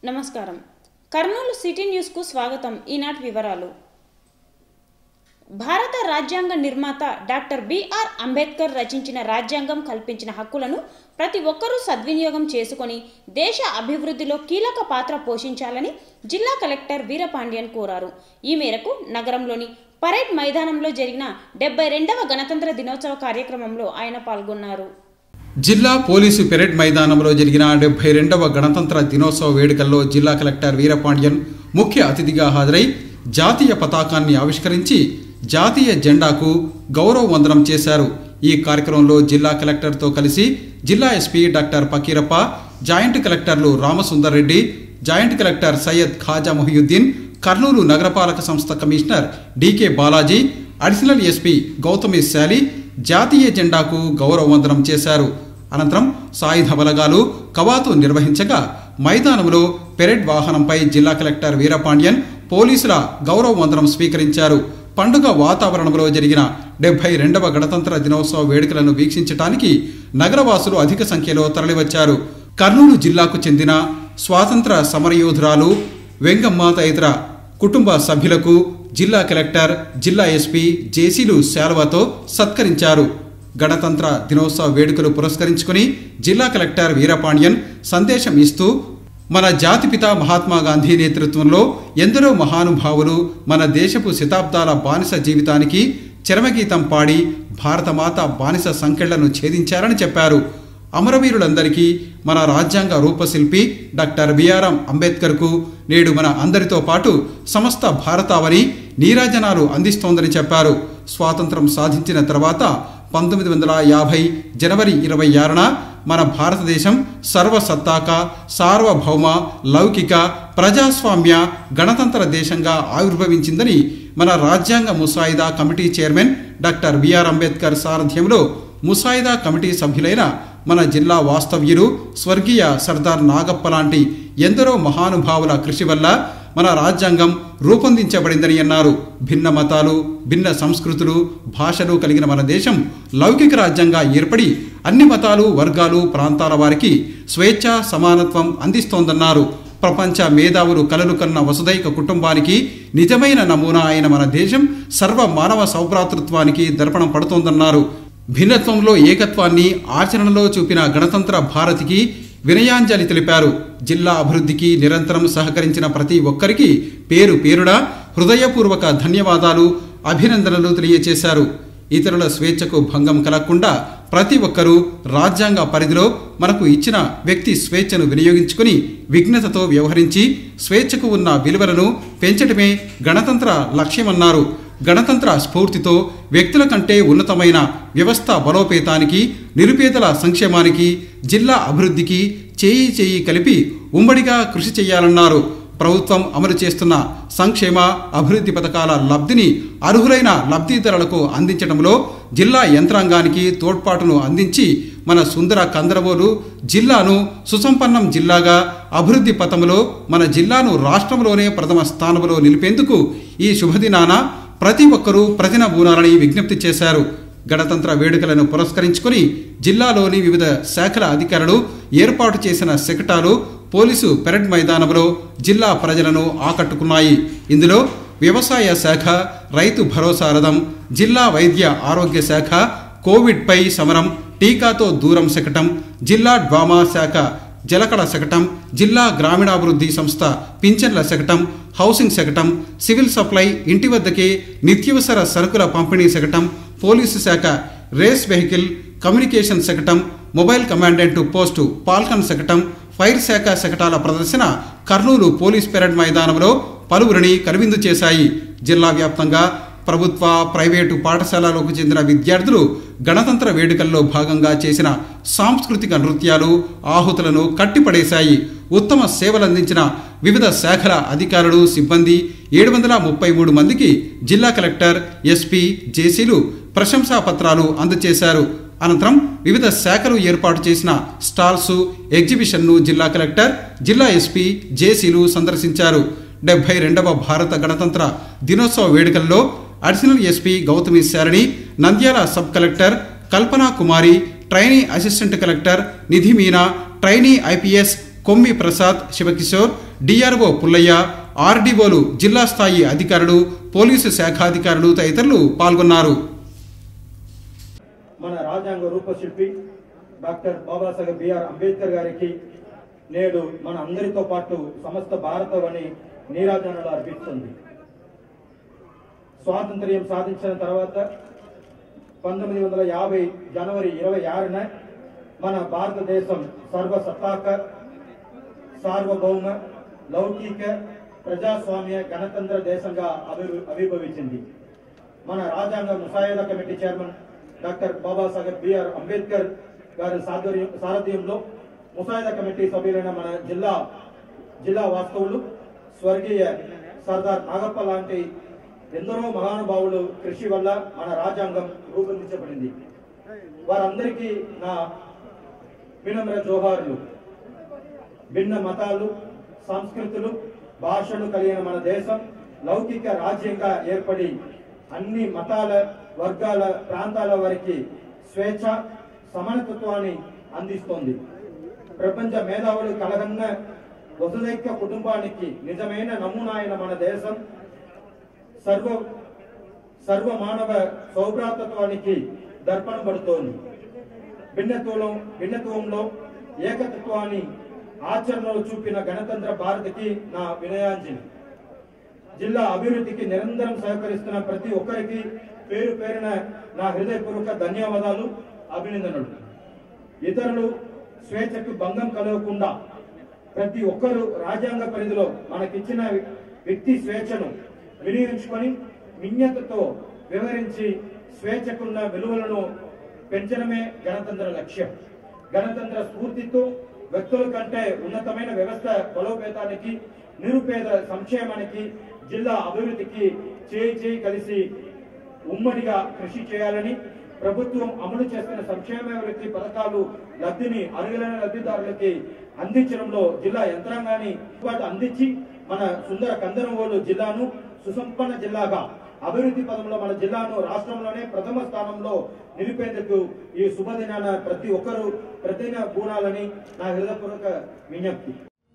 నమస్కారం కర్నూలు సిటీ న్యూస్కు స్వాగతం ఈనాటి వివరాలు భారత రాజ్యాంగ నిర్మాత డాక్టర్ బిఆర్ అంబేద్కర్ రచించిన రాజ్యాంగం కల్పించిన హక్కులను ప్రతి ఒక్కరూ సద్వినియోగం చేసుకొని దేశ అభివృద్ధిలో కీలక పాత్ర పోషించాలని జిల్లా కలెక్టర్ వీరపాండ్యన్ కోరారు ఈ మేరకు నగరంలోని పరేడ్ మైదానంలో జరిగిన డెబ్బై రెండవ గణతంత్ర దినోత్సవ కార్యక్రమంలో ఆయన పాల్గొన్నారు జిల్లా పోలీసు పెరేడ్ మైదానంలో జరిగిన డెబ్బై రెండవ గణతంత్ర దినోత్సవ వేడుకల్లో జిల్లా కలెక్టర్ వీరపాండ్యన్ ముఖ్య అతిథిగా హాజరై జాతీయ పతాకాన్ని ఆవిష్కరించి జాతీయ జెండాకు గౌరవ వందనం చేశారు ఈ కార్యక్రమంలో జిల్లా కలెక్టర్తో కలిసి జిల్లా ఎస్పీ డాక్టర్ పకీరప్ప జాయింట్ కలెక్టర్లు రామసుందర్ రెడ్డి జాయింట్ కలెక్టర్ సయ్యద్ ఖాజా మొహియుద్దీన్ కర్నూలు నగరపాలక సంస్థ commissioner DK Balaji additional SP Gautami Shali జాతీయ జెండాకు గౌరవ వందనం చేశారు అనంతరం సాయుధ బలగాలు కవాతు నిర్వహించగా మైదానంలో పెరెడ్ వాహనంపై జిల్లా కలెక్టర్ వీరపాండ్యన్ పోలీసుల గౌరవ వందనం స్వీకరించారు పండుగ వాతావరణంలో జరిగిన డెబ్బై రెండవ గణతంత్ర దినోత్సవ వేడుకలను వీక్షించడానికి నగరవాసులు అధిక సంఖ్యలో తరలివచ్చారు కర్నూలు జిల్లాకు చెందిన స్వాతంత్ర సమరయోధురాలు వెంగమ్మ తదితర కుటుంబ సభ్యులకు జిల్లా కలెక్టర్ జిల్లా ఎస్పీ జేసీలు శాలువాతో సత్కరించారు గణతంత్ర దినోత్సవ వేడుకలు పురస్కరించుకుని జిల్లా కలెక్టర్ వీరపాండ్యన్ సందేశం ఇస్తూ మన జాతిపిత మహాత్మా గాంధీ నేతృత్వంలో ఎందరో మహానుభావులు మన దేశపు శతాబ్దాల బానిస జీవితానికి చరమగీతం పాడి భారతమాత బానిస సంకెళ్లను ఛేదించారని చెప్పారు అమరవీరులందరికీ మన రాజ్యాంగ రూపశిల్పి డాక్టర్ బిఆర్ఎం అంబేద్కర్కు నేడు మన అందరితో పాటు సమస్త భారతావని నీరాజనాలు అందిస్తోందని చెప్పారు స్వాతంత్రం సాధించిన తర్వాత పంతొమ్మిది వందల యాభై జనవరి ఇరవై ఆరున మన భారతదేశం సర్వసత్తాక సార్వభౌమ లౌకిక ప్రజాస్వామ్య గణతంత్ర దేశంగా ఆవిర్భవించిందని మన రాజ్యాంగ ముసాయిదా committee chairman doctor BR Ambedkar సారథ్యంలో ముసాయిదా కమిటీ సభ్యులైన మన జిల్లా వాస్తవ్యులు స్వర్గీయ సర్దార్ నాగప్ప లాంటి ఎందరో మహానుభావుల కృషి వల్ల మన రాజ్యాంగం రూపొందించబడిందని అన్నారు భిన్న మతాలు భిన్న సంస్కృతులు భాషలు కలిగిన మన దేశం లౌకిక రాజ్యంగా ఏర్పడి అన్ని మతాలు వర్గాలు ప్రాంతాల వారికి స్వేచ్ఛ సమానత్వం అందిస్తోందన్నారు ప్రపంచ మేధావులు కలలు కన్న వసుదైక కుటుంబానికి నిజమైన నమూనా అయిన మన దేశం సర్వ మానవ సౌభ్రాతృత్వానికి దర్పణం పడుతోందన్నారు భిన్నత్వంలో ఏకత్వాన్ని ఆచరణలో చూపిన గణతంత్ర భారతికి వినయాంజలి తెలిపారు జిల్లా అభివృద్ధికి నిరంతరం సహకరించిన ప్రతి ఒక్కరికి పేరు పేరున హృదయపూర్వక ధన్యవాదాలు అభినందనలు తెలియజేశారు ఇతరుల స్వేచ్ఛకు భంగం కలగకుండా ప్రతి ఒక్కరూ రాజ్యాంగ పరిధిలో మనకు ఇచ్చిన వ్యక్తి స్వేచ్ఛను వినియోగించుకుని విఘ్నతతో వ్యవహరించి స్వేచ్ఛకు ఉన్న విలువలను పెంచడమే గణతంత్ర లక్ష్యమన్నారు గణతంత్ర స్ఫూర్తితో వ్యక్తుల కంటే ఉన్నతమైన వ్యవస్థ బలోపేతానికి నిరుపేదల సంక్షేమానికి జిల్లా అభివృద్ధికి చేయి చేయి కలిపి ఉమ్మడిగా కృషి చేయాలన్నారు ప్రభుత్వం అమలు చేస్తున్న సంక్షేమ అభివృద్ధి పథకాల లబ్ధిని అర్హులైన లబ్ధిదారులకు అందించడంలో జిల్లా యంత్రాంగానికి తోడ్పాటును అందించి మన సుందర కందరవోలు జిల్లాను సుసంపన్నం జిల్లాగా అభివృద్ధి పథంలో మన జిల్లాను రాష్ట్రంలోనే ప్రథమ స్థానంలో నిలిపేందుకు ఈ శుభదినాన ప్రతి ఒక్కరూ ప్రతినబూనాలని విజ్ఞప్తి చేశారు గణతంత్ర వేడుకలను పురస్కరించుకుని జిల్లాలోని వివిధ శాఖల అధికారులు ఏర్పాటు చేసిన శకటాలు పోలీసు పెరడ్ మైదానంలో జిల్లా ప్రజలను ఆకట్టుకున్నాయి ఇందులో వ్యవసాయ శాఖ రైతు భరోసా రథం జిల్లా వైద్య ఆరోగ్య శాఖ కోవిడ్పై సమరం టీకాతో దూరం శకటం జిల్లా డ్వామా శాఖ జలకళ శకటం జిల్లా గ్రామీణాభివృద్ధి సంస్థ పింఛన్ల శకటం హౌసింగ్ శకటం సివిల్ సప్లై ఇంటి వద్దకే నిత్యవసర సరుకుల పంపిణీ శకటం పోలీసు శాఖ రేస్ వెహికల్ కమ్యూనికేషన్ శకటం మొబైల్ కమాండెంట్ పోస్టు పాల్కన్ శకటం ఫైర్ శాఖ శకటాల ప్రదర్శన కర్నూలు పోలీస్ పెరడ్ మైదానంలో పలువురిని కనువిందు చేశాయి జిల్లా వ్యాప్తంగా ప్రభుత్వ ప్రైవేటు పాఠశాలలకు చెందిన విద్యార్థులు గణతంత్ర వేడుకల్లో భాగంగా చేసిన సాంస్కృతిక నృత్యాలు ఆహుతులను కట్టిపడేశాయి ఉత్తమ సేవలందించిన వివిధ శాఖల అధికారులు సిబ్బంది ఏడు వందల ముప్పై మూడు మందికి జిల్లా కలెక్టర్ ఎస్పీ జేసీలు ప్రశంసా పత్రాలు అందజేశారు అనంతరం వివిధ శాఖలు ఏర్పాటు చేసిన స్టాల్స్ ఎగ్జిబిషన్ను జిల్లా కలెక్టర్ జిల్లా ఎస్పీ జేసీలు సందర్శించారు డెబ్బై రెండవ భారత గణతంత్ర దినోత్సవ వేడుకల్లో additional SP Gautami Sharani Nandyal sub collector Kalpana Kumari trainee assistant collector Nidhi Meena trainee IPS Kommi Prasad Shivakishore DRO Pullaiah ఆర్డీఓలు జిల్లా స్థాయి అధికారులు పోలీసు శాఖాధికారులు తదితరులు పాల్గొన్నారు మన రాజ్యాంగ రూపశిల్పి డాక్టర్ బాబాసాహెబ్ బిఆర్ అంబేద్కర్ గారికి నేడు మన అందరితో పాటు సమస్త భారతవని నీరాజనాలు అర్పిస్తుంది స్వాతంత్ర్యం సాధించిన తర్వాత పంతొమ్మిది వందల యాభై జనవరి ఇరవై ఆరున మన భారతదేశం సర్వసత్తాక సార్వభౌమ లౌకిక ప్రజాస్వామ్య గణతంత్ర దేశంగా అభి అభిభవించింది మన రాజ్యాంగ ముసాయిదా committee chairman doctor Babasaheb BR Ambedkar గారి సాధ్వర్యం సారథ్యంలో ముసాయిదా కమిటీ సభ్యులైన మన జిల్లా జిల్లా వాస్తవులు స్వర్గీయ సర్దార్ నాగప్ప లాంటి ఎందరో మహానుభావులు కృషి వల్ల మన రాజ్యాంగం రూపొందించబడింది వారందరికీ నా వినమ్ర జోహార్లు భిన్న మతాలు సంస్కృతులు భాషలు కలిగిన మన దేశం లౌకిక రాజ్యంగా ఏర్పడి అన్ని మతాల వర్గాల ప్రాంతాల వారికి స్వేచ్ఛ సమానతత్వాన్ని అందిస్తోంది ప్రపంచ మేధావులు కలగన్న వసుదైక్య కుటుంబానికి నిజమైన నమూనా అయిన మన దేశం సర్వ సర్వ మానవ సౌభ్రాతత్వానికి దర్పణ పడుతోంది భిన్నత్వంలో భిన్నత్వంలో ఏకతత్వాన్ని ఆచరణలో చూపిన గణతంత్ర భారతికి నా వినయాంజలి జిల్లా అభివృద్ధికి నిరంతరం సహకరిస్తున్న ప్రతి ఒక్కరికి పేరు పేరున నా హృదయపూర్వక ధన్యవాదాలు అభినందనలు ఇతరులు స్వేచ్ఛకు భంగం కలగకుండా ప్రతి ఒక్కరూ రాజ్యాంగ పరిధిలో మనకిచ్చిన వ్యక్తి స్వేచ్ఛను వినియోగించుకొని విజ్ఞతతో వివరించి స్వేచ్ఛకున్న విలువలను పెంచడమే గణతంత్ర లక్ష్యం గణతంత్ర స్ఫూర్తితో వ్యక్తుల కంటే ఉన్నతమైన వ్యవస్థ బలోపేతానికి నిరుపేద సంక్షేమానికి జిల్లా అభివృద్ధికి చేయి చేయి కలిసి ఉమ్మడిగా కృషి చేయాలని ప్రభుత్వం అమలు చేస్తున్న సంక్షేమ అభివృద్ధి పథకాలు లబ్ధిని అర్హులైన లబ్ధిదారులకి అందించడంలో జిల్లా యంత్రాంగాన్ని పాటు అందించి మన సుందర కందనవోలు జిల్లాను సుసంపన్న జిల్లాగా అభివృద్ధి పదంలో మన జిల్లాను రాష్ట్రంలోనే ప్రథమ స్థానంలో నిలిపేందుకు ఈ శుభదినాన ప్రతి ఒక్కరూ ప్రతిన పూనాలని నా హృదయపూర్వక విజ్ఞప్తి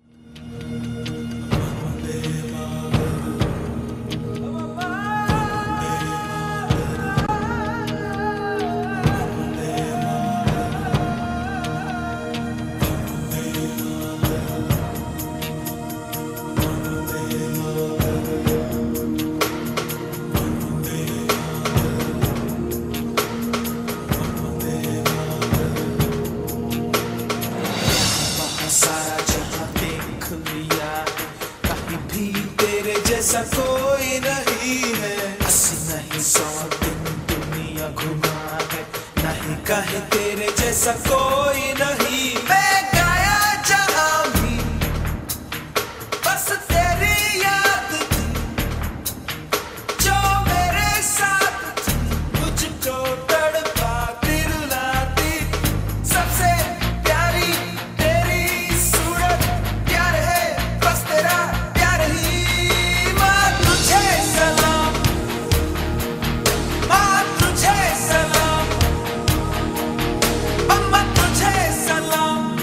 सारा जहां देख लिया कहीं भी तेरे जैसा कोई नहीं है अस्सी नहीं सौ दिन दुनिया घुमा है नहीं कहे तेरे जैसा कोई नहीं मैं गाया जहां भी बस तेरी याद थी जो मेरे साथ थी मुझको तड़पाती रुलाती सबसे प्यारी तेरी सूरत प्यार है बस तेरा प्यार ही माँ तुझे सलाम माँ तुझे सलाम अम्मा तुझे सलाम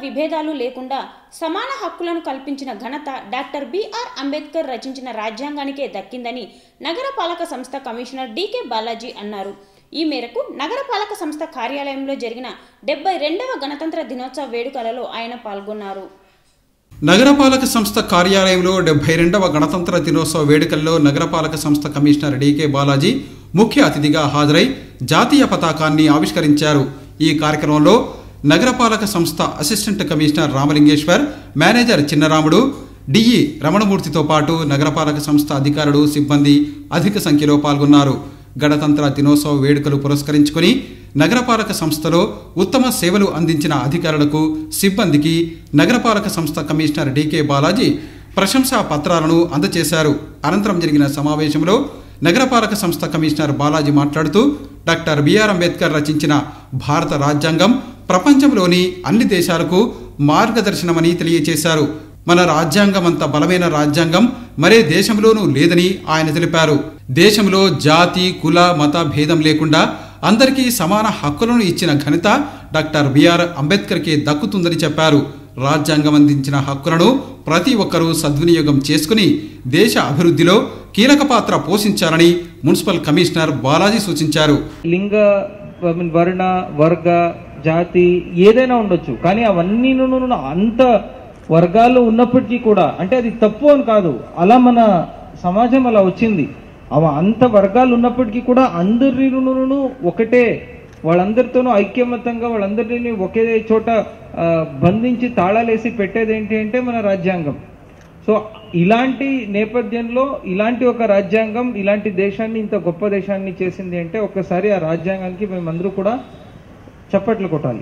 విభేదాలు లేకుండా సమాన హక్కులను కల్పించిన ఘనత డాక్టర్ బిఆర్ అంబేద్కర్ రచించిన రాజ్యాంగానికే దక్కిందని నగరపాలక సంస్థ కమిషనర్ డికే బాలాజీ అన్నారు ఈ మేరకు నగరపాలక సంస్థ కార్యాలయంలో జరిగిన డెబ్బై రెండవ గణతంత్ర దినోత్సవ వేడుకలలో ఆయన పాల్గొన్నారు నగరపాలక సంస్థ కార్యాలయంలో డెబ్బై రెండవ గణతంత్ర దినోత్సవ వేడుకల్లో నగరపాలక సంస్థ కమిషనర్ డికే బాలాజీ ముఖ్య అతిథిగా హాజరై జాతీయ పతాకాన్ని ఆవిష్కరించారు ఈ కార్యక్రమంలో నగరపాలక సంస్థ assistant commissioner Ramalingeshwar manager Chinnaramudu DE రమణమూర్తితో పాటు నగరపాలక సంస్థ అధికారులు సిబ్బంది అధిక సంఖ్యలో పాల్గొన్నారు గణతంత్ర దినోత్సవ వేడుకలు పురస్కరించుకుని నగరపాలక సంస్థలో ఉత్తమ సేవలు అందించిన అధికారులకు సిబ్బందికి నగరపాలక సంస్థ కమిషనర్ డికే బాలాజీ ప్రశంసా పత్రాలను అందజేశారు అనంతరం జరిగిన సమావేశంలో నగరపాలక సంస్థ కమిషనర్ బాలాజీ మాట్లాడుతూ డాక్టర్ బిఆర్ అంబేద్కర్ రచించిన భారత రాజ్యాంగం ప్రపంచంలోని అన్ని దేశాలకు మార్గదర్శనమని తెలియజేశారు మన రాజ్యాంగం అంత బలమైన రాజ్యాంగం మరే దేశంలోనూ లేదని ఆయన తెలిపారు దేశంలో జాతి కుల మత భేదం లేకుండా అందరికీ సమాన హక్కులను ఇచ్చిన ఘనత డాక్టర్ బిఆర్ అంబేద్కర్కి దక్కుతుందని చెప్పారు రాజ్యాంగం అందించిన హక్కులను ప్రతి ఒక్కరూ సద్వినియోగం చేసుకుని దేశ అభివృద్ధిలో కీలక పాత్ర పోషించాలని మున్సిపల్ కమిషనర్ బాలాజీ సూచించారు లింగ ఐ మీన్ వర్ణ వర్గ జాతి ఏదైనా ఉండొచ్చు కానీ అవన్నీ అంత వర్గాలు ఉన్నప్పటికీ కూడా అంటే అది తప్పు అని కాదు అలా మన సమాజం అలా వచ్చింది అవ అంత వర్గాలు ఉన్నప్పటికీ కూడా అందరినూ ఒకటే వాళ్ళందరితోనూ ఐక్యమతంగా వాళ్ళందరినీ ఒకే చోట ఆ, బంధించి తాళాలేసి పెట్టేది ఏంటి అంటే మన రాజ్యాంగం సో ఇలాంటి నేపథ్యంలో ఇలాంటి ఒక రాజ్యాంగం ఇలాంటి దేశాన్ని ఇంత గొప్ప దేశాన్ని చేసింది అంటే ఒక్కసారి ఆ రాజ్యాంగానికి మేమందరూ కూడా చప్పట్లు కొట్టాలి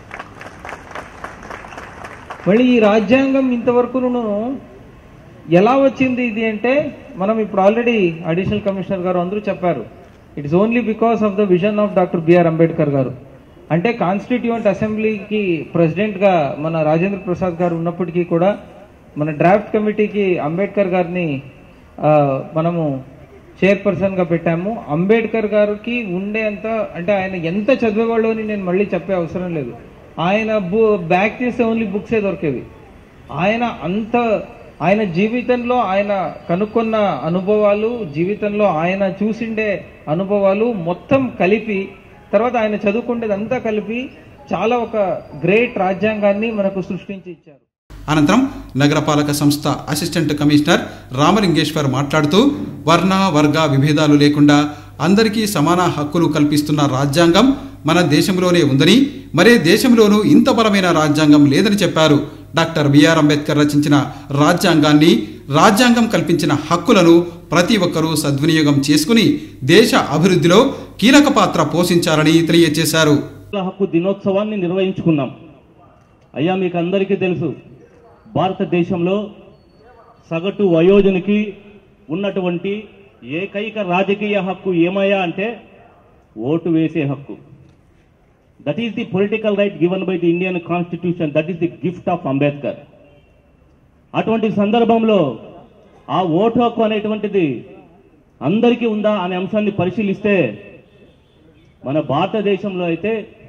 మళ్ళీ ఈ రాజ్యాంగం ఇంతవరకును ఎలా వచ్చింది ఇది అంటే మనం ఇప్పుడు ఆల్రెడీ అడిషనల్ కమిషనర్ గారు అందరూ చెప్పారు it is only because of the vision of doctor BR Ambedkar గారు అంటే కాన్స్టిట్యూయెంట్ అసెంబ్లీకి ప్రెసిడెంట్ గా మన రాజేంద్ర ప్రసాద్ గారు ఉన్నప్పటికీ కూడా మన డ్రాఫ్ట్ కమిటీకి అంబేద్కర్ గారిని ఆ, మనము చైర్పర్సన్ గా పెట్టాము అంబేద్కర్ గారికి ఉండేంత అంటే ఆయన ఎంత చదివేవాళ్ళు అని నేను మళ్ళీ చెప్పే అవసరం లేదు ఆయన బు బ్యాక్ చేస్తే ఓన్లీ బుక్సే దొరికేవి ఆయన అంత ఆయన జీవితంలో ఆయన కనుక్కున్న అనుభవాలు జీవితంలో ఆయన చూసిండే అనుభవాలు మొత్తం కలిపి తర్వాత ఆయన చదువుకుండేదంతా కలిపి చాలా ఒక గ్రేట్ రాజ్యాంగాన్ని మనకు సృష్టించి ఇచ్చారు అనంతరం నగరపాలక సంస్థ అసిస్టెంట్ కమిషనర్ రామలింగేశ్వర్ మాట్లాడుతూ వర్ణ వర్గ విభేదాలు లేకుండా అందరికీ సమాన హక్కులు కల్పిస్తున్న రాజ్యాంగం మన దేశంలోనే ఉందని మరే దేశంలోనూ ఇంత బలమైన రాజ్యాంగం లేదని చెప్పారు డాక్టర్ బిఆర్ అంబేద్కర్ రచించిన రాజ్యాంగాన్ని రాజ్యాంగం కల్పించిన హక్కులను ప్రతి ఒక్కరూ సద్వినియోగం చేసుకుని దేశ అభివృద్ధిలో కీలక పాత్ర పోషించాలని తెలియజేశారు హక్కుల హక్కు దినోత్సవాన్ని నిర్వహించుకున్నాం అయ్యా మీకు అందరికీ తెలుసు భారతదేశంలో సగటు వయోజనికి ఉన్నటువంటి ఏకైక రాజకీయ హక్కు ఏమయ్యా అంటే ఓటు వేసే హక్కు that is the political right given by the Indian constitution that is the gift of Ambedkar అటువంటి సందర్భంలో ఆ ఓటు హక్కు అనేటువంటిది అందరికీ ఉందా అనే అంశాన్ని పరిశీలిస్తే మన భారతదేశంలో అయితే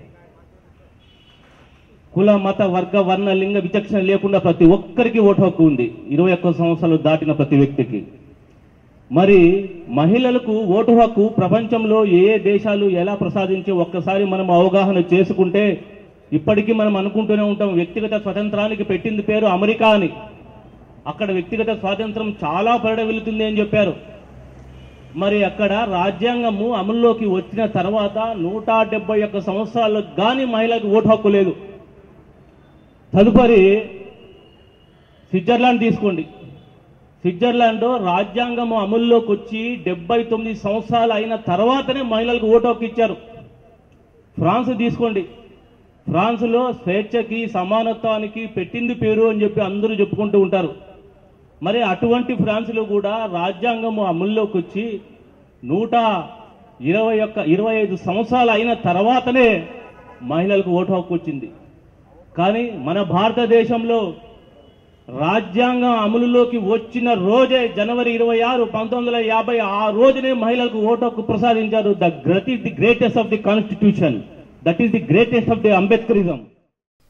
కుల మత వర్గ వర్ణ లింగ విచక్షణ లేకుండా ప్రతి ఒక్కరికి ఓటు హక్కు ఉంది ఇరవై ఒక్క సంవత్సరాలు దాటిన ప్రతి వ్యక్తికి మరి మహిళలకు ఓటు హక్కు ప్రపంచంలో ఏ ఏ దేశాలు ఎలా ప్రసాదించి ఒక్కసారి మనం అవగాహన చేసుకుంటే ఇప్పటికీ మనం అనుకుంటూనే ఉంటాం వ్యక్తిగత స్వతంత్రానికి పెట్టింది పేరు అమెరికా అని అక్కడ వ్యక్తిగత స్వాతంత్రం చాలా పరిడ వెళుతుంది అని చెప్పారు మరి అక్కడ రాజ్యాంగము అమల్లోకి వచ్చిన తర్వాత నూట డెబ్బై ఒక్క సంవత్సరాలకు గాని మహిళలకు ఓటు హక్కు లేదు తదుపరి స్విట్జర్లాండ్ తీసుకోండి స్విట్జర్లాండ్ రాజ్యాంగం అమల్లోకి వచ్చి డెబ్బై తొమ్మిది సంవత్సరాలు అయిన తర్వాతనే మహిళలకు ఓటు హక్కు ఇచ్చారు ఫ్రాన్స్ తీసుకోండి ఫ్రాన్స్లో స్వేచ్ఛకి సమానత్వానికి పెట్టింది పేరు అని చెప్పి అందరూ చెప్పుకుంటూ ఉంటారు మరి అటువంటి ఫ్రాన్స్లో కూడా రాజ్యాంగము అమల్లోకి వచ్చి నూట ఇరవై ఒక్క ఇరవై ఐదు సంవత్సరాలు అయిన తర్వాతనే మహిళలకు ఓటు హక్కు వచ్చింది కానీ మన భారతదేశంలో రాజ్యాంగం అమలులోకి వచ్చిన రోజే జనవరి ఇరవై ఆరు పంతొమ్మిది వందల యాభై ఆ రోజునే మహిళలకు ఓటు హక్కు ప్రసాదించారు the great is the greatest of the constitution that is the greatest of the Ambedkarism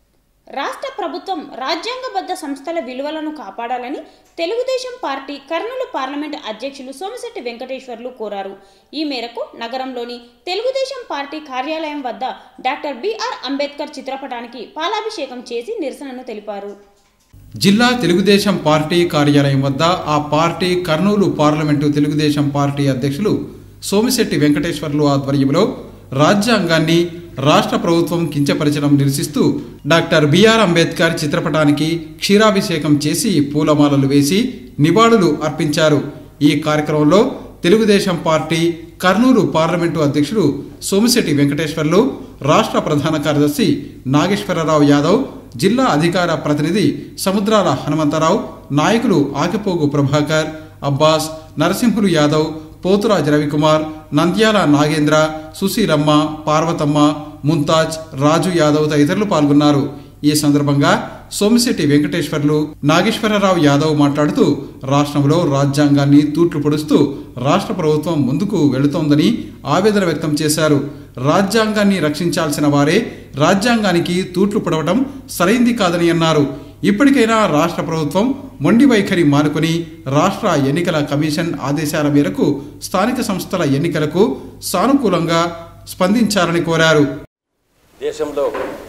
రాష్ట్ర ప్రభుత్వం రాజ్యాంగబద్ధ సంస్థల విలువలను కాపాడాలని తెలుగుదేశం పార్టీ కర్నూలు పార్లమెంటు అధ్యక్షులు సోమిశెట్టి వెంకటేశ్వర్లు కోరారు ఈ మేరకు నగరంలోని తెలుగుదేశం పార్టీ కార్యాలయం వద్ద డాక్టర్ బిఆర్ అంబేద్కర్ చిత్రపటానికి పాలాభిషేకం చేసి నిరసనను తెలిపారు జిల్లా తెలుగుదేశం పార్టీ కార్యాలయం వద్ద ఆ party Kurnool parliament Telugu Desam party అధ్యక్షులు సోమిశెట్టి వెంకటేశ్వర్లు ఆధ్వర్యంలో రాజ్యాంగాన్ని రాష్ట్ర ప్రభుత్వం కించపరచడం నిరసిస్తూ డాక్టర్ బిఆర్ అంబేద్కర్ చిత్రపటానికి క్షీరాభిషేకం చేసి పూలమాలలు వేసి నివాళులు అర్పించారు ఈ కార్యక్రమంలో తెలుగుదేశం పార్టీ కర్నూలు పార్లమెంటు అధ్యక్షుడు సోమిశెట్టి వెంకటేశ్వర్లు రాష్ట్ర ప్రధాన కార్యదర్శి నాగేశ్వరరావు యాదవ్ జిల్లా అధికార ప్రతినిధి సముద్రాల హనుమంతరావు నాయకులు ఆకిపోగు ప్రభాకర్ అబ్బాస్ నరసింహులు యాదవ్ పోతురాజ్ రవికుమార్ నంద్యాల నాగేంద్ర సుశీలమ్మ పార్వతమ్మ ముంతాజ్ రాజు యాదవ్ తదితరులు పాల్గొన్నారు ఈ సందర్భంగా సోమిశెట్టి వెంకటేశ్వర్లు నాగేశ్వరరావు యాదవ్ మాట్లాడుతూ రాష్ట్రంలో రాజ్యాంగాన్ని తూట్లు పొడుస్తూ రాష్ట్ర ప్రభుత్వం ముందుకు వెళుతోందని ఆవేదన వ్యక్తం చేశారు రాజ్యాంగాన్ని రక్షించాల్సిన వారే రాజ్యాంగానికి తూట్లు పొడవటం సరైంది కాదని అన్నారు ఇప్పటికైనా రాష్ట్ర ప్రభుత్వం మొండి వైఖరి మానుకొని రాష్ట్ర ఎన్నికల కమిషన్ ఆదేశాల మేరకు స్థానిక సంస్థల ఎన్నికలకు సానుకూలంగా స్పందించాలని కోరారు దేశంలో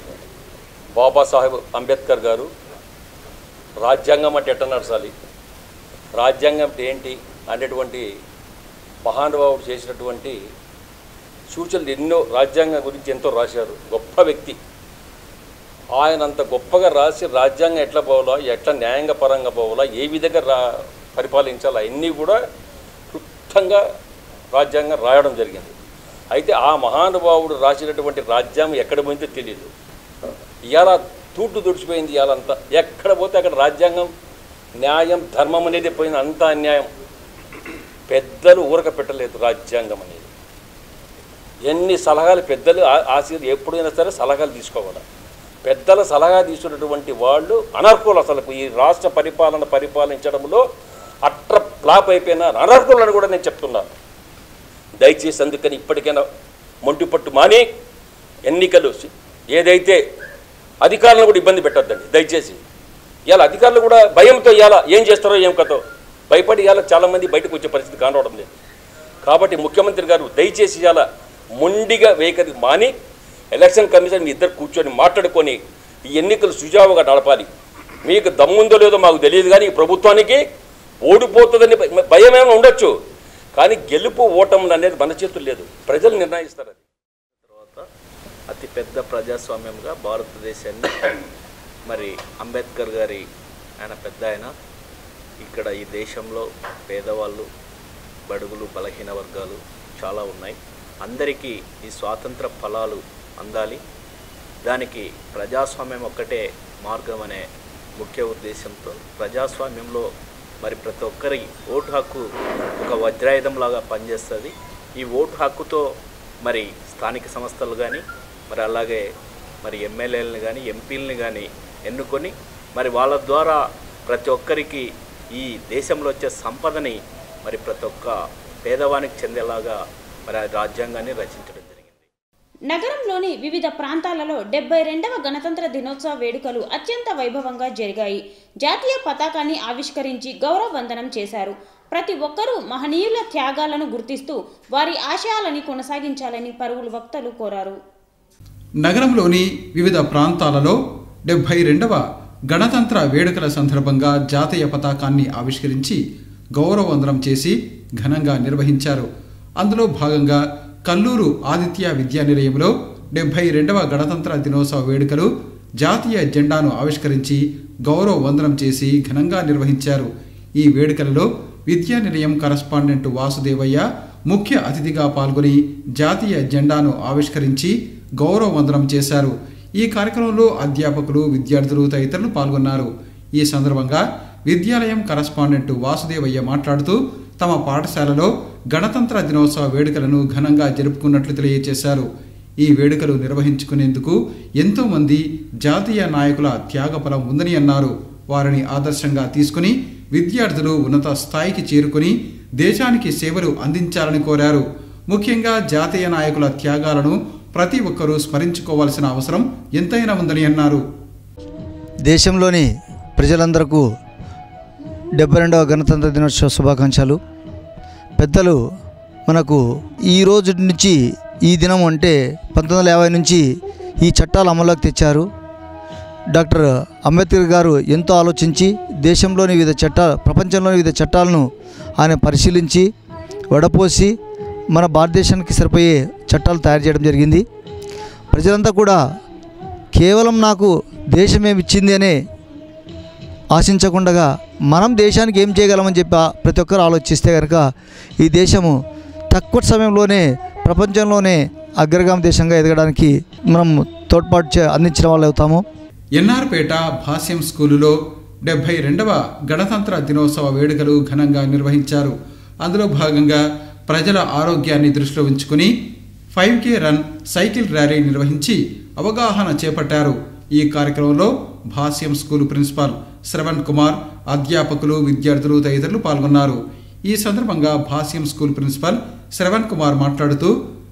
బాబాసాహెబ్ అంబేద్కర్ గారు రాజ్యాంగం అంటే ఎట్ట నడచాలి రాజ్యాంగం అంటే ఏంటి అనేటువంటి మహానుభావుడు చేసినటువంటి సూచనలు ఎన్నో రాజ్యాంగం గురించి ఎంతో రాశారు గొప్ప వ్యక్తి ఆయన అంత గొప్పగా రాసి రాజ్యాంగం ఎట్లా పోవాలా ఎట్లా న్యాయంగా పరంగా పోవాలా ఏ విధంగా రా పరిపాలించాలా అన్నీ కూడా క్లుప్తంగా రాజ్యాంగం రాయడం జరిగింది అయితే ఆ మహానుభావుడు రాసినటువంటి రాజ్యాంగం ఎక్కడ పోయిందో తెలియదు ఇవాళ తూట్లు తుడిచిపోయింది ఇవాళంతా ఎక్కడ పోతే అక్కడ రాజ్యాంగం న్యాయం ధర్మం అనేది పోయింది అంతా అన్యాయం పెద్దలు ఊరక పెట్టలేదు రాజ్యాంగం అనేది ఎన్ని సలహాలు పెద్దలు ఆ- ఆశీర్ ఎప్పుడైనా సరే సలహాలు తీసుకోవాలి పెద్దల సలహా తీసుకున్నటువంటి వాళ్ళు అనర్హులు అసలు ఈ రాష్ట్ర పరిపాలన పరిపాలించడంలో అట్ర ఫ్లాప్ అయిపోయిన అనర్హులని కూడా నేను చెప్తున్నాను దయచేసి అందుకని ఇప్పటికైనా మొంటి పట్టు మాని ఎన్నికలు సి- ఏదైతే అధికారులను కూడా ఇబ్బంది పెట్టొద్దండి దయచేసి ఇవాళ అధికారులు కూడా భయంతో ఇవాళ ఏం చేస్తారో ఏం కథో భయపడి ఇవాళ చాలామంది బయటకు వచ్చే పరిస్థితి కానవడం లేదు కాబట్టి ముఖ్యమంత్రి గారు దయచేసి ఇవాళ మొండిగా వైఖరి మాని ఎలక్షన్ కమిషన్ మీ ఇద్దరు కూర్చొని మాట్లాడుకొని ఈ ఎన్నికలు సుజావుగా నడపాలి మీకు దమ్ముందో లేదో మాకు తెలియదు కానీ ఈ ప్రభుత్వానికి ఓడిపోతుందని భయ- భయమేమో ఉండొచ్చు కానీ గెలుపు ఓటములు అనేది మన చేతులు లేదు ప్రజలు నిర్ణయిస్తారు అది తర్వాత అతిపెద్ద ప్రజాస్వామ్యంగా భారతదేశాన్ని మరి అంబేద్కర్ గారి ఆయన పెద్ద ఆయన ఇక్కడ ఈ దేశంలో పేదవాళ్ళు బడుగులు బలహీన వర్గాలు చాలా ఉన్నాయి అందరికీ ఈ స్వాతంత్ర ఫలాలు అందాలి దానికి ప్రజాస్వామ్యం ఒక్కటే మార్గం అనే ముఖ్య ఉద్దేశంతో ప్రజాస్వామ్యంలో మరి ప్రతి ఒక్కరి ఓటు హక్కు ఒక వజ్రాయుధంలాగా పనిచేస్తుంది ఈ ఓటు హక్కుతో మరి స్థానిక సంస్థలు కానీ మరి అలాగే మరి ఎమ్మెల్యేలను కానీ ఎంపీలని కానీ ఎన్నుకొని మరి వాళ్ళ ద్వారా ప్రతి ఒక్కరికి ఈ దేశంలో వచ్చే సంపదని మరి ప్రతి ఒక్క పేదవానికి చెందేలాగా మరి ఆ రాజ్యాంగాన్ని రచించడం జరిగింది నగరంలోని వివిధ ప్రాంతాలలో డెబ్బై రెండవ గణతంత్ర దినోత్సవ వేడుకలు అత్యంత వైభవంగా జరిగాయి జాతీయ పతాకాన్ని ఆవిష్కరించి గౌరవ వందనం చేశారు ప్రతి ఒక్కరూ మహనీయుల త్యాగాలను గుర్తిస్తూ వారి ఆశయాలని కొనసాగించాలని పలువురు వక్తలు కోరారు నగరంలోని వివిధ ప్రాంతాలలో డెబ్బై రెండవ గణతంత్ర వేడుకల సందర్భంగా జాతీయ పతాకాన్ని ఆవిష్కరించి గౌరవవందనం చేసి ఘనంగా నిర్వహించారు అందులో భాగంగా కల్లూరు ఆదిత్య విద్యానిలయంలో డెబ్బై రెండవ గణతంత్ర దినోత్సవ వేడుకలు జాతీయ జెండాను ఆవిష్కరించి గౌరవ వందనం చేసి ఘనంగా నిర్వహించారు ఈ వేడుకలలో విద్యానిలయం కరస్పాండెంట్ వాసుదేవయ్య ముఖ్య అతిథిగా పాల్గొని జాతీయ జెండాను ఆవిష్కరించి గౌరవ వందనం చేశారు ఈ కార్యక్రమంలో అధ్యాపకులు విద్యార్థులు తదితరులు పాల్గొన్నారు ఈ సందర్భంగా విద్యాలయం కరస్పాండెంట్ వాసుదేవయ్య మాట్లాడుతూ తమ పాఠశాలలో గణతంత్ర దినోత్సవ వేడుకలను ఘనంగా జరుపుకున్నట్లు తెలియజేశారు ఈ వేడుకలు నిర్వహించుకునేందుకు ఎంతో మంది జాతీయ నాయకుల త్యాగఫలం ఉందని అన్నారు వారిని ఆదర్శంగా తీసుకుని విద్యార్థులు ఉన్నత స్థాయికి చేరుకుని దేశానికి సేవలు అందించాలని కోరారు ముఖ్యంగా జాతీయ నాయకుల త్యాగాలను ప్రతి ఒక్కరూ స్మరించుకోవాల్సిన అవసరం ఎంతైనా ఉందని అన్నారు దేశంలోని ప్రజలందరకు డెబ్బై రెండవ గణతంత్ర దినోత్సవ శుభాకాంక్షలు పెద్దలు మనకు ఈ రోజు నుంచి ఈ దినం అంటే పంతొమ్మిది వందల యాభై నుంచి ఈ చట్టాలు అమల్లోకి తెచ్చారు డాక్టర్ అంబేద్కర్ గారు ఎంతో ఆలోచించి దేశంలోని వివిధ చట్టాలు ప్రపంచంలోని వివిధ చట్టాలను ఆయన పరిశీలించి వడపోసి మన భారతదేశానికి సరిపోయే చట్టాలు తయారు చేయడం జరిగింది ప్రజలంతా కూడా కేవలం నాకు దేశమే ఇచ్చింది అనే ఆశించకుండా మనం దేశానికి ఏం చేయగలమని చెప్పి ఆ- ప్రతి ఒక్కరు ఆలోచిస్తే కనుక ఈ దేశము తక్కువ సమయంలోనే ప్రపంచంలోనే అగ్రగామి దేశంగా ఎదగడానికి మనం తోడ్పాటు చే అందించిన వాళ్ళు అవుతాము ఎన్ఆర్పేట భాష్యం స్కూలులో డెబ్బై రెండవ గణతంత్ర దినోత్సవ వేడుకలు ఘనంగా నిర్వహించారు అందులో భాగంగా ప్రజల ఆరోగ్యాన్ని దృష్టిలో ఉంచుకుని five K run cycle rally నిర్వహించి అవగాహన చేపట్టారు ఈ కార్యక్రమంలో భాష్యం స్కూలు ప్రిన్సిపాల్ శ్రవణ్ కుమార్ అధ్యాపకులు విద్యార్థులు తదితరులు పాల్గొన్నారు ఈ సందర్భంగా భాష్యం స్కూల్ ప్రిన్సిపాల్ శ్రవణ్ కుమార్ మాట్లాడుతూ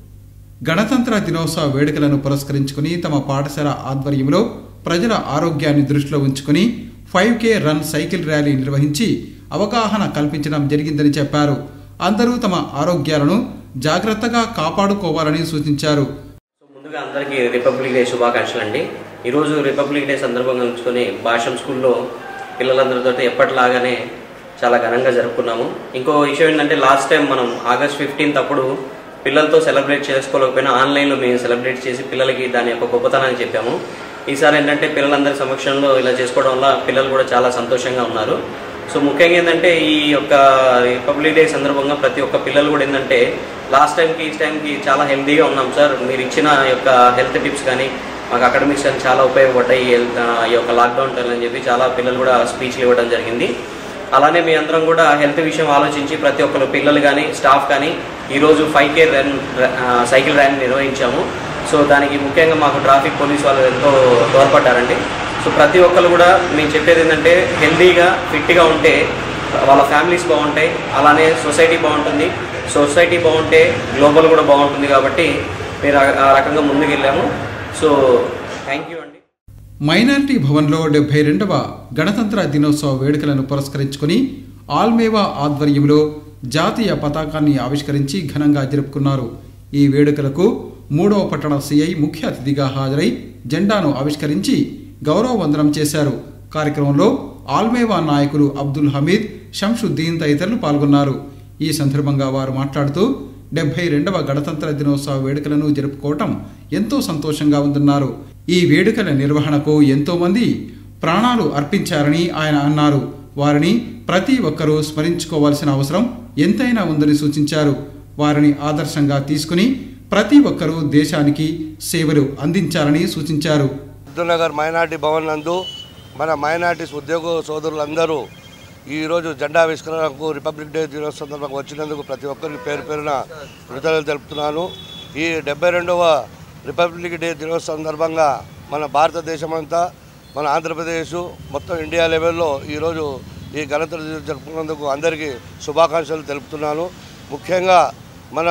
గణతంత్ర దినోత్సవ వేడుకలను పురస్కరించుకుని తమ పాఠశాల ఆధ్వర్యంలో ప్రజల ఆరోగ్యాన్ని దృష్టిలో ఉంచుకుని five K run cycle rally నిర్వహించి అవగాహన కల్పించడం జరిగిందని చెప్పారు అందరూ తమ ఆరోగ్యాలను జాగ్రత్తగా కాపాడుకోవాలని సూచించారు ముందుగా అందరికీ రిపబ్లిక్ డే శుభాకాంక్షలు అండి ఈరోజు రిపబ్లిక్ డే సందర్భంగా ఉంచుకొని భాషం స్కూల్లో పిల్లలందరితో ఎప్పటిలాగానే చాలా ఘనంగా జరుపుకున్నాము ఇంకో విషయం ఏంటంటే లాస్ట్ టైం మనం ఆగస్ట్ ఫిఫ్టీన్త్ అప్పుడు పిల్లలతో సెలబ్రేట్ చేసుకోలేకపోయినా ఆన్లైన్లో మేము సెలబ్రేట్ చేసి పిల్లలకి దాని యొక్క గొప్పతనాన్ని చెప్పాము ఈసారి ఏంటంటే పిల్లలందరి సమక్షంలో ఇలా చేసుకోవడం వల్ల పిల్లలు కూడా చాలా సంతోషంగా ఉన్నారు సో ముఖ్యంగా ఏంటంటే ఈ యొక్క రిపబ్లిక్ డే సందర్భంగా ప్రతి ఒక్క పిల్లలు కూడా ఏంటంటే లాస్ట్ టైంకి ఈ టైంకి చాలా హెల్తీగా ఉన్నాం సార్ మీరు ఇచ్చిన యొక్క హెల్త్ టిప్స్ కానీ మాకు అకాడమిక్స్ కానీ చాలా ఉపయోగపడ్డాయి ఈ హెల్త్ ఈ యొక్క లాక్డౌన్ టైం అని చెప్పి చాలా పిల్లలు కూడా స్పీచ్లు ఇవ్వడం జరిగింది అలానే మీ అందరం కూడా హెల్త్ విషయం ఆలోచించి ప్రతి ఒక్కరు పిల్లలు కానీ స్టాఫ్ కానీ ఈరోజు five K run cycle rally నిర్వహించాము సో దానికి ముఖ్యంగా మాకు ట్రాఫిక్ పోలీస్ వాళ్ళు ఎంతో తోడ్పడ్డారండి సో ప్రతి ఒక్కరు కూడా మేము చెప్పేది ఏంటంటే హెల్తీగా ఫిట్గా ఉంటే వాళ్ళ ఫ్యామిలీస్ బాగుంటాయి అలానే సొసైటీ బాగుంటుంది సొసైటీ బాగుంటే గ్లోబల్ కూడా బాగుంటుంది కాబట్టి మీరు ఆ- ఆ రకంగా ముందుకు వెళ్ళాము సో థ్యాంక్ యూ అండి మైనారిటీ భవన్లో డెబ్బై రెండవ గణతంత్ర దినోత్సవ వేడుకలను పురస్కరించుకుని ఆల్మేవా ఆధ్వర్యంలో జాతీయ పతాకాన్ని ఆవిష్కరించి ఘనంగా జరుపుకున్నారు ఈ వేడుకలకు మూడవ పట్టణ సిఐ ముఖ్య అతిథిగా హాజరై జెండాను ఆవిష్కరించి గౌరవ వందనం చేశారు కార్యక్రమంలో ఆల్మేవా నాయకులు అబ్దుల్ హమీద్ షంషుద్దీన్ తదితరులు పాల్గొన్నారు ఈ సందర్భంగా వారు మాట్లాడుతూ డెబ్బై రెండవ గణతంత్ర దినోత్సవ వేడుకలను జరుపుకోవటం ఎంతో సంతోషంగా ఉందన్నారు ఈ వేడుకల నిర్వహణకు ఎంతో మంది ప్రాణాలు అర్పించారని ఆయన అన్నారు వారిని ప్రతి ఒక్కరూ స్మరించుకోవాల్సిన అవసరం ఎంతైనా ఉందని సూచించారు వారిని ఆదర్శంగా తీసుకుని ప్రతి ఒక్కరూ దేశానికి సేవలు అందించాలని సూచించారు అబ్దుల్ నగర్ మైనార్టీ భవన్ నందు మన మైనార్టీస్ ఉద్యోగ సోదరులందరూ ఈరోజు జెండావిష్కరణకు రిపబ్లిక్ డే దినోత్సవం సందర్భంగా వచ్చినందుకు ప్రతి ఒక్కరికి పేరు పేరున కృతజ్ఞతలు తెలుపుతున్నాను ఈ డెబ్బై రెండవ రిపబ్లిక్ డే దినోత్సవం సందర్భంగా మన భారతదేశం అంతా మన ఆంధ్రప్రదేశ్ మొత్తం ఇండియా లెవెల్లో ఈరోజు ఈ గణతంత్ర దినోత్సవం జరుపుకున్నందుకు అందరికీ శుభాకాంక్షలు తెలుపుతున్నాను ముఖ్యంగా మన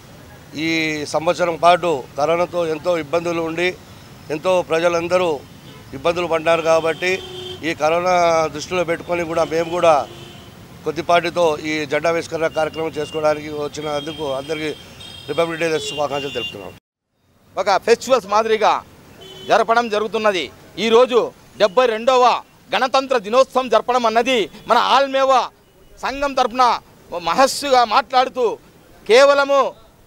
ఈ సంవత్సరం పాటు కరోనాతో ఎంతో ఇబ్బందులు ఉండి ఎంతో ప్రజలందరూ ఇబ్బందులు పడ్డారు కాబట్టి ఈ కరోనా దృష్టిలో పెట్టుకొని కూడా మేము కూడా కొద్దిపాటితో ఈ జెండా ఆవిష్కరణ కార్యక్రమం చేసుకోవడానికి వచ్చినందుకు అందరికీ రిపబ్లిక్ డే శుభాకాంక్షలు తెలుపుతున్నాం ఒక ఫెస్టివల్స్ మాదిరిగా జరపడం జరుగుతున్నది ఈరోజు డెబ్బై రెండవ గణతంత్ర దినోత్సవం జరపడం అన్నది మన ఆల్మేవ సంఘం తరపున మహస్సుగా మాట్లాడుతూ కేవలము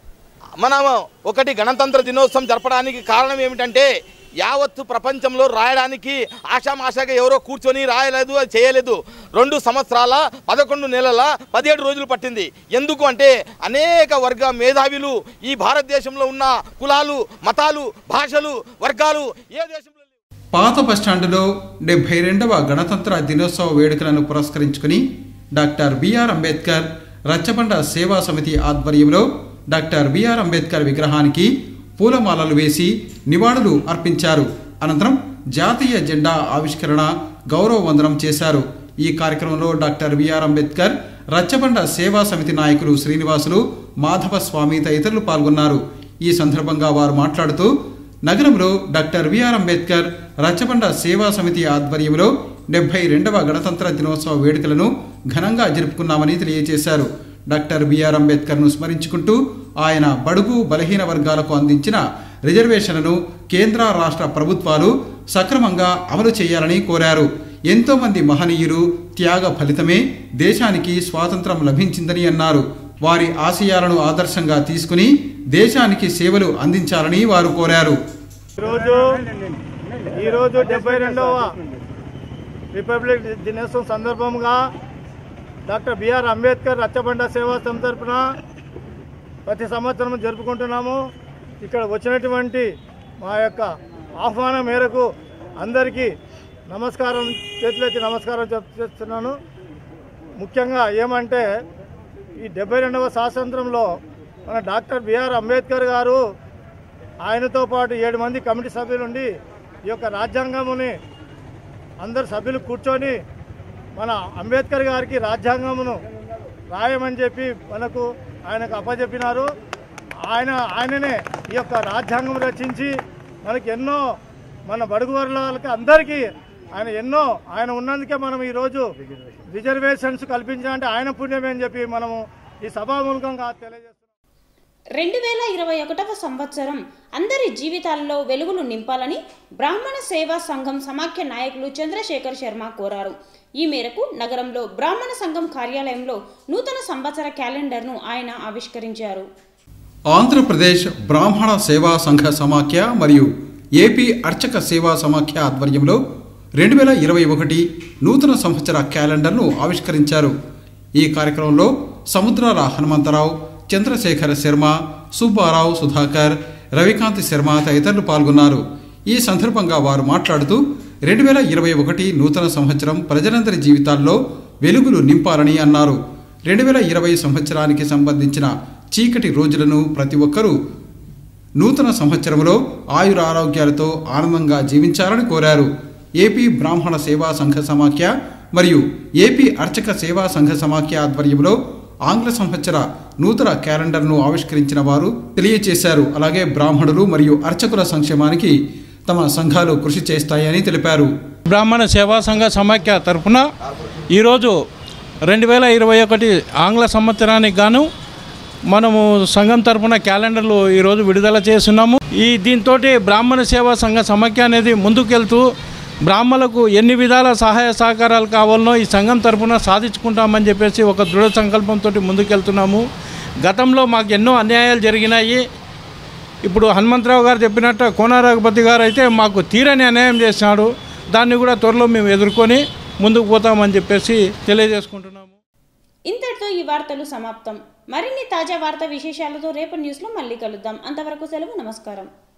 మనము ఒకటి గణతంత్ర దినోత్సవం జరపడానికి కారణం ఏమిటంటే యావత్తు ప్రపంచంలో రాయడానికి ఆషామాషాగా ఎవరో కూర్చొని రాయలేదు అది చేయలేదు రెండు సంవత్సరాల పదకొండు నెలల పదిహేడు రోజులు పట్టింది ఎందుకు అంటే అనేక వర్గ మేధావులు ఈ భారతదేశంలో ఉన్న కులాలు మతాలు భాషలు వర్గాలు ఏ దేశంలో పాత బస్టాండులో డెబ్బై రెండవ గణతంత్ర దినోత్సవ వేడుకలను పురస్కరించుకుని డాక్టర్ బిఆర్ అంబేద్కర్ రచ్చబండ సేవా సమితి ఆధ్వర్యంలో డాక్టర్ బిఆర్ అంబేద్కర్ విగ్రహానికి పూలమాలలు వేసి నివాళులు అర్పించారు అనంతరం జాతీయ జెండా ఆవిష్కరణ గౌరవ వందనం చేశారు ఈ కార్యక్రమంలో డాక్టర్ బిఆర్ అంబేద్కర్ రచ్చబండ సేవా సమితి నాయకులు శ్రీనివాసులు మాధవ స్వామి తదితరులు పాల్గొన్నారు ఈ సందర్భంగా వారు మాట్లాడుతూ నగరంలో డాక్టర్ బిఆర్ అంబేద్కర్ రచ్చబండ సేవా సమితి ఆధ్వర్యంలో డెబ్బై రెండవ గణతంత్ర దినోత్సవ వేడుకలను ఘనంగా జరుపుకున్నామని తెలియజేశారు డాక్టర్ బిఆర్ అంబేద్కర్ను స్మరించుకుంటూ ఆయన బడుగు బలహీన వర్గాలకు అందించిన రిజర్వేషన్లను కేంద్ర రాష్ట్ర ప్రభుత్వాలు సక్రమంగా అమలు చేయాలని కోరారు ఎంతో మంది మహనీయులు త్యాగ ఫలితమే దేశానికి స్వాతంత్రం లభించిందని అన్నారు వారి ఆశయాలను ఆదర్శంగా తీసుకుని దేశానికి సేవలు అందించాలని వారు కోరారు ఈరోజు ఈరోజు డెబ్బై రెండవ రిపబ్లిక్ దినోత్సవం సందర్భంగా డాక్టర్ బిఆర్ అంబేద్కర్ రచ్చబండ సేవా సంస్థ తరపున ప్రతి సంవత్సరం జరుపుకుంటున్నాము ఇక్కడ వచ్చినటువంటి మా యొక్క ఆహ్వానం మేరకు అందరికీ నమస్కారం చేతులెత్తి నమస్కారం చెప్- చేస్తున్నాను ముఖ్యంగా ఏమంటే ఈ డెబ్బై రెండవ స్వాతంత్రంలో మన డాక్టర్ బిఆర్ అంబేద్కర్ గారు ఆయనతో పాటు ఏడు మంది కమిటీ సభ్యులుండి ఈ యొక్క రాజ్యాంగముని అందరు సభ్యులు కూర్చొని మన అంబేద్కర్ గారికి రాజ్యాంగమును రాయమని చెప్పి మనకు ఆయనకు అప్పచెప్పినారు ఆయన ఆయననే ఈ యొక్క రాజ్యాంగం రచించి మనకి ఎన్నో మన బడుగు వర్గాలకి అందరికీ ఆయన ఎన్నో ఆయన ఉన్నందుకే మనం ఈరోజు రిజర్వేషన్స్ కల్పించాలంటే ఆయన పుణ్యమే అని చెప్పి మనము ఈ సభామూలకంగా తెలియజేస్తున్నాం రెండు వేల ఇరవై ఒకటవ సంవత్సరం అందరి జీవితాల్లో వెలుగులు నింపాలని బ్రాహ్మణ సేవా సంఘం సమాఖ్య నాయకులు చంద్రశేఖర్ శర్మ కోరారు ఈ మేరకు నగరంలో బ్రాహ్మణ సంఘం కార్యాలయంలో నూతన సంవత్సర క్యాలెండర్ను ఆయన ఆవిష్కరించారు ఆంధ్రప్రదేశ్ బ్రాహ్మణ సేవా సంఘ సమాఖ్య మరియు ఏపీ అర్చక సేవా సమాఖ్య ఆధ్వర్యంలో రెండు వేల ఇరవై ఒకటి నూతన సంవత్సర క్యాలెండర్ను ఆవిష్కరించారు ఈ కార్యక్రమంలో సముద్రాల హనుమంతరావు చంద్రశేఖర శర్మ సుబ్బారావు సుధాకర్ రవికాంత్ శర్మ తదితరులు పాల్గొన్నారు ఈ సందర్భంగా వారు మాట్లాడుతూ రెండు వేల ఇరవై ఒకటి నూతన సంవత్సరం ప్రజలందరి జీవితాల్లో వెలుగులు నింపాలని అన్నారు రెండు వేల ఇరవై సంవత్సరానికి సంబంధించిన చీకటి రోజులను ప్రతి ఒక్కరూ నూతన సంవత్సరంలో ఆయుర ఆరోగ్యాలతో ఆనందంగా జీవించాలని కోరారు ఏపీ బ్రాహ్మణ సేవా సంఘ సమాఖ్య మరియు ఏపీ అర్చక సేవా సంఘ సమాఖ్య ఆధ్వర్యంలో ఆంగ్ల సంవత్సర నూతన క్యాలెండర్ను ఆవిష్కరించిన వారు తెలియజేశారు అలాగే బ్రాహ్మణులు మరియు అర్చకుల సంక్షేమానికి తమ సంఘాలు కృషి చేస్తాయని తెలిపారు బ్రాహ్మణ సేవా సంఘ సమాఖ్య తరఫున ఈరోజు రెండు వేల ఇరవై ఒకటి ఆంగ్ల సంవత్సరానికి గాను మనము సంఘం తరఫున క్యాలెండర్లు ఈరోజు విడుదల చేస్తున్నాము ఈ దీంతో బ్రాహ్మణ సేవా సంఘ సమాఖ్య అనేది ముందుకెళ్తూ బ్రాహ్మణులకు ఎన్ని విధాల సహాయ సహకారాలు కావాలనో ఈ సంఘం తరఫున సాధించుకుంటామని చెప్పేసి ఒక దృఢ సంకల్పంతో ముందుకెళ్తున్నాము గతంలో మాకు ఎన్నో అన్యాయాలు జరిగినాయి ఇప్పుడు హనుమంతరావు గారు చెప్పినట్టు కోన రఘుపతి గారు అయితే మాకు తీరని అన్యాయం చేసినాడు దాన్ని కూడా త్వరలో మేము ఎదుర్కొని ముందుకు పోతామని చెప్పేసి తెలియజేసుకుంటున్నాము ఇంతటితో ఈ వార్తలు సమాప్తం మరిన్ని తాజా వార్తా విశేషాలతో రేపు న్యూస్లో మళ్ళీ కలుద్దాం అంతవరకు సెలవు నమస్కారం